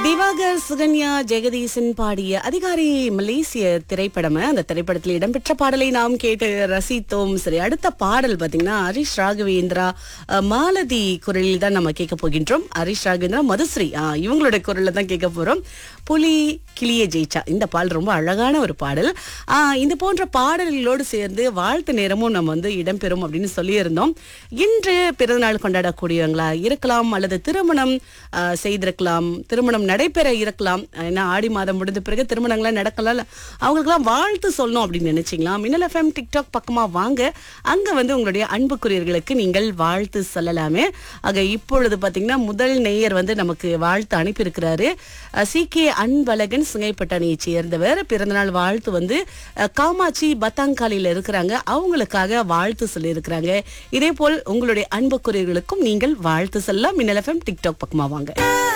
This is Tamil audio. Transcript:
திவாகர் சுகன்யா ஜெகதீசன் பாடிய அதிகாரி மலேசிய திரைப்படம் அந்த திரைப்படத்தில் இடம்பெற்ற பாடலை நாம் கேட்டு ரசித்தோம் சரி அடுத்த பாடல் பாத்தீங்கன்னா ஹரிஷ் ராகவேந்திரா அஹ், மாலதி குரலில் தான் நம்ம கேட்க போகின்றோம் ஹரிஷ் ராகவேந்திரா மதுஸ்ரீ ஆஹ், இவங்களோட குரல்ல தான் கேட்க போறோம் புலி கிளிய ஜெயிச்சா இந்த பாடல் ரொம்ப அழகான ஒரு பாடல் ஆஹ், இந்த போன்ற பாடல்களோடு சேர்ந்து வாழ்த்து நேரமும் நம்ம வந்து இடம்பெறும் அப்படின்னு சொல்லியிருந்தோம் இன்று பிறந்தநாள் கொண்டாடக்கூடியவங்களா இருக்கலாம் அல்லது திருமணம் ஆஹ், செய்திருக்கலாம் திருமணம் நடைபெற இருக்கலாம் ஏன்னா ஆடி மாதம் முடிந்த பிறகு திருமணங்கள்லாம் நடக்கலாம் அவங்களுக்குலாம் வாழ்த்து சொல்லணும் அப்படின்னு நினைச்சீங்களா மின்னல் எஃப்எம் டிக்டாக் பக்கமா வாங்க அங்க வந்து உங்களுடைய அன்புக்குரியர்களுக்கு நீங்கள் வாழ்த்து சொல்லலாமே ஆக இப்பொழுது பாத்தீங்கன்னா முதல் நேயர் வந்து நமக்கு வாழ்த்து அனுப்பியிருக்கிறாரு சி கே அன்பழகன் சுங்கைப்பட்டணியை சேர்ந்தவர் பிறந்தநாள் வாழ்த்து வந்து அஹ், காமாட்சி பத்தாங்காலில இருக்கிறாங்க அவங்களுக்காக வாழ்த்து சொல்லியிருக்கிறாங்க இதே போல் உங்களுடைய அன்புக்குரியர்களுக்கும் நீங்கள் வாழ்த்து சொல்லலாம் மின்னல் எஃப்எம் டிக்டாக் பக்கமா வாங்க